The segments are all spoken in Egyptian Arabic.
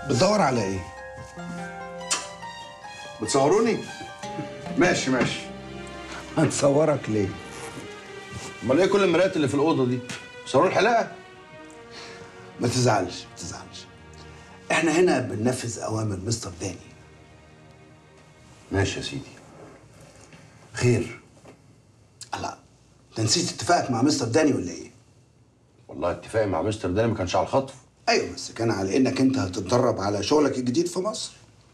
بتدور على ايه؟ بتصوروني؟ ماشي ماشي هنصورك ليه؟ امال ايه كل المرايات اللي في الاوضه دي؟ صوروا الحلقه؟ ما تزعلش ما تزعلش احنا هنا بننفذ اوامر مستر داني ماشي يا سيدي خير لا انت نسيت اتفاقك مع مستر داني ولا ايه؟ والله اتفاقي مع مستر داني ما كانش على الخطف ايوه بس كان على انك انت هتتدرب على شغلك الجديد في مصر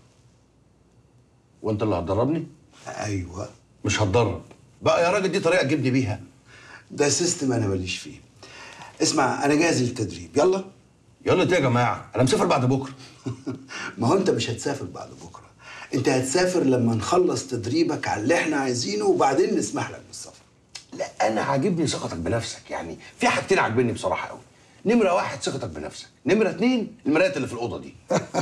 وانت اللي هتدربني؟ ايوه مش هتدرب بقى يا راجل دي طريقه تجيبني بيها ده سيستم انا ماليش فيه اسمع انا جاهز للتدريب يلا يلا إنت يا جماعه انا مسافر بعد بكره ما هو انت مش هتسافر بعد بكره انت هتسافر لما نخلص تدريبك على اللي احنا عايزينه وبعدين نسمح لك بالسفر لا انا عاجبني ثقتك بنفسك يعني في حاجتين عاجبني بصراحه قوي نمره واحد ثقتك بنفسك نمره اتنين المرايات اللي في الاوضه دي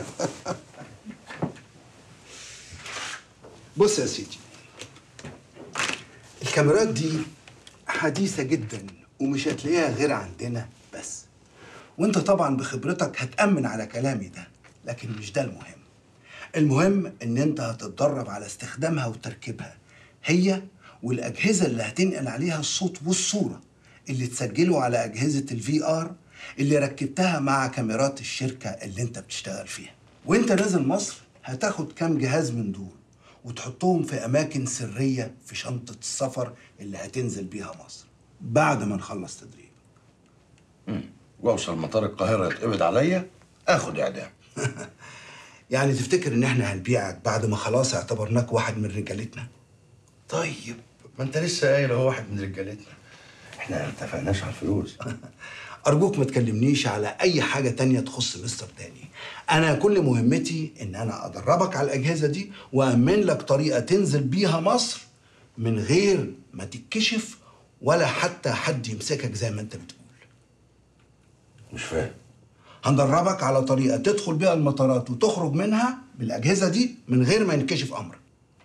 بص يا سيدي الكاميرات دي حديثة جدا ومش هتلاقيها غير عندنا بس وانت طبعا بخبرتك هتأمن على كلامي ده لكن مش ده المهم المهم ان انت هتتدرب على استخدامها وتركيبها هي والأجهزة اللي هتنقل عليها الصوت والصورة اللي تسجلوا على أجهزة الفي آر اللي ركبتها مع كاميرات الشركة اللي انت بتشتغل فيها وانت نازل مصر هتاخد كام جهاز من دول وتحطهم في أماكن سرية في شنطة السفر اللي هتنزل بيها مصر بعد ما نخلص تدريب واوصل مطار القاهره يتقبض عليا اخد اعدام يعني تفتكر ان احنا هنبيعك بعد ما خلاص اعتبرناك واحد من رجالتنا طيب ما انت لسه قايل اهو واحد من رجالتنا احنا ما اتفقناش على الفلوس أرجوك ما تكلمنيش على أي حاجة تانية تخص مستر تاني أنا كل مهمتي إن أنا أدربك على الأجهزة دي وأمن لك طريقة تنزل بيها مصر من غير ما تتكشف ولا حتى حد يمسكك زي ما أنت بتقول مش فاهم هندربك على طريقة تدخل بيها المطارات وتخرج منها بالأجهزة دي من غير ما ينكشف أمرك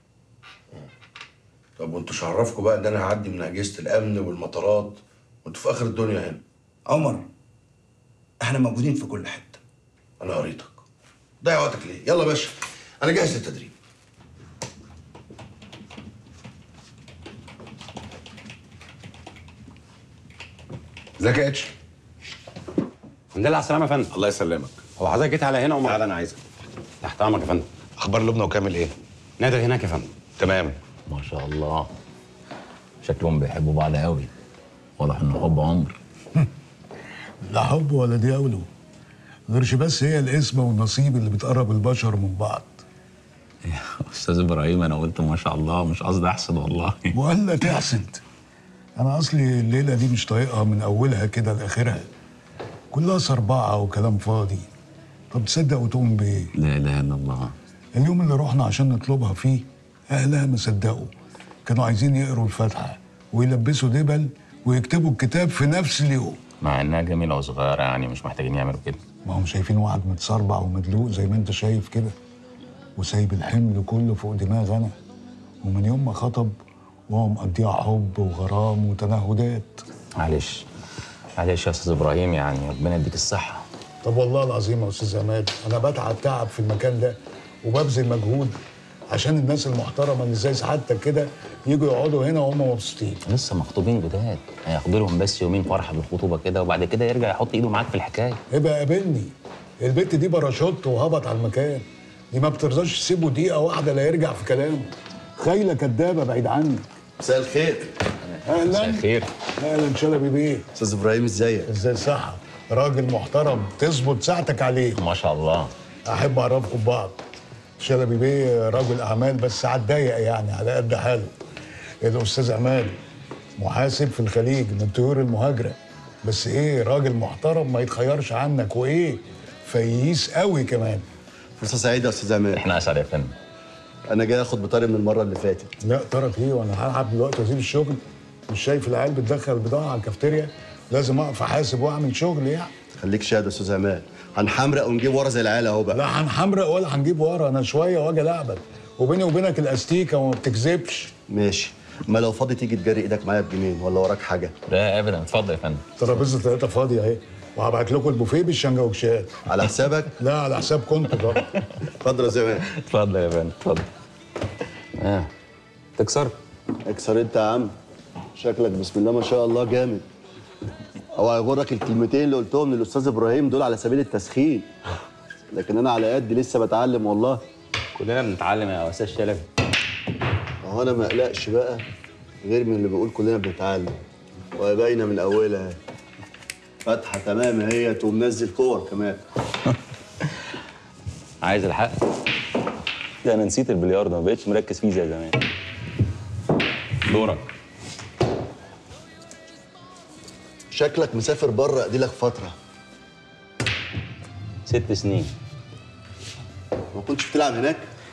طب وانتوا مش عرفكم بقى ان انا هعدي من اجهزه الامن والمطارات وانتوا في اخر الدنيا هنا عمر احنا موجودين في كل حتة انا قريتك ضيع وقتك ليه يلا يا باشا انا جاهز للتدريب ازيك يا اتش الحمد لله على السلامة يا فندم الله يسلمك هو حضرتك جيت على هنا وما تعالى انا عايزك تحت امرك يا فندم اخبار لبنى وكامل ايه نادر هناك يا فندم تمام ما شاء الله شكلهم بيحبوا بعض قوي واضح انه حب عمر لا حب ولا دياولو غيرش بس هي القسمة والنصيب اللي بتقرب البشر من بعض استاذ ابراهيم انا قلت ما شاء الله مش قصدي احسد والله ولا تحسد انا اصلي الليلة دي مش طايقها من اولها كده لاخرها كلها صربعة وكلام فاضي طب تصدق وتؤمن بايه لا اله الا الله اليوم اللي رحنا عشان نطلبها فيه اهلها ما صدقوا كانوا عايزين يقروا الفاتحة ويلبسوا دبل ويكتبوا الكتاب في نفس اليوم مع انها جميله وصغيره يعني مش محتاجين يعملوا كده ما هم شايفين واحد متصربع ومدلوق زي ما انت شايف كده وسايب الحمل كله فوق دماغ انا ومن يوم ما خطب وهو مقضيها حب وغرام وتنهدات معلش معلش يا استاذ ابراهيم يعني ربنا يديك الصحه طب والله العظيم يا استاذ عماد انا بتعب تعب في المكان ده وببذل مجهود عشان الناس المحترمه اللي زي سعادتك كده يجوا يقعدوا هنا وهم مبسوطين لسه مخطوبين جداد هياخدوا لهم بس يومين فرحه بالخطوبه كده وبعد كده يرجع يحط ايده معاك في الحكايه ابقى قابلني البت دي باراشوت وهبط على المكان دي ما بترضاش تسيبه دقيقه واحده لا يرجع في كلامه خايله كدابه بعيد عنك مساء الخير اهلا خير اهلا شلبي بيه استاذ ابراهيم ازيك ازاي الصحه راجل محترم تظبط ساعتك عليه ما شاء الله احب اعرفكم ببعض شلبي بيه رجل اعمال بس ساعات ضيق يعني على قد حاله الاستاذ عماد محاسب في الخليج من الطيور المهاجره بس ايه راجل محترم ما يتخيرش عنك وايه فييس قوي كمان فرصه سعيده يا استاذ عماد احنا اسعد يا فندم انا جاي اخد بطاري من المره اللي فاتت لا ترك ايه وانا هلعب دلوقتي واسيب الشغل مش شايف العيال بتدخل البضاعه على الكافتيريا لازم اقف احاسب واعمل شغل يعني خليك شاهد يا استاذ عماد هنحمرق ونجيب ورا زي العيال اهو بقى لا هنحمرق ولا هنجيب ورا انا شويه واجي العبك وبيني وبينك الاستيكه وما بتكذبش ماشي ما لو فاضي تيجي تجري ايدك معايا بجنين ولا وراك حاجه لا ابدا اتفضل يا فندم ترابيزه ثلاثه فاضيه اهي وهبعت لكم البوفيه بالشنجوكشات على حسابك لا على حسابكم انتوا طبعا اتفضل يا زمان اتفضل يا فندم اتفضل اه تكسر اكسر انت يا عم شكلك بسم الله ما شاء الله جامد او هيغرك الكلمتين اللي قلتهم للاستاذ ابراهيم دول على سبيل التسخين لكن انا على قد لسه بتعلم والله كلنا بنتعلم يا استاذ شلبي اهو انا ما اقلقش بقى غير من اللي بيقول كلنا بنتعلم وهي باينه من اولها فاتحه تمام هي ومنزل كور كمان عايز الحق ده انا نسيت البلياردو ما بقتش مركز فيه زي زمان دورك شكلك مسافر بره اديلك فتره ست سنين ما كنتش بتلعب هناك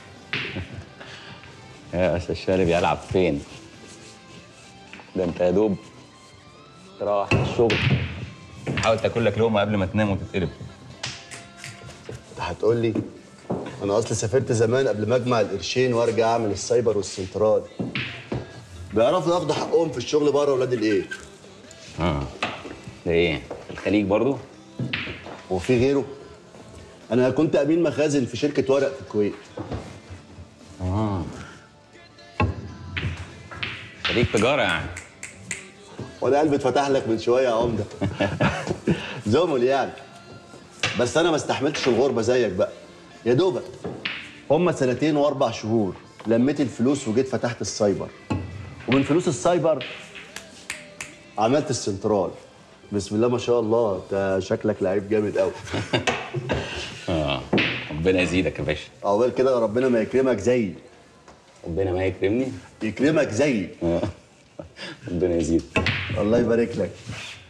يا استاذ شلبي العب فين ده انت يا دوب تروح الشغل حاول تاكل لك لقمه قبل ما تنام وتتقلب انت هتقول لي انا اصلي سافرت زمان قبل ما اجمع القرشين وارجع اعمل السايبر والسنترال بيعرفوا ياخدوا حقهم في الشغل بره ولاد الايه اه ده ايه الخليج برضو وفي غيره انا كنت امين مخازن في شركه ورق في الكويت اه خليج تجاره يعني وانا قلبي اتفتح لك من شويه يا عمده زمل يعني بس انا ما استحملتش الغربه زيك بقى يا دوبك هما سنتين واربع شهور لميت الفلوس وجيت فتحت السايبر ومن فلوس السايبر عملت السنترال بسم الله ما شاء الله انت شكلك لعيب جامد قوي اه ربنا يزيدك يا باشا عقبال كده ربنا ما يكرمك زيي ربنا ما يكرمني يكرمك زيي آه. ربنا يزيد الله يبارك لك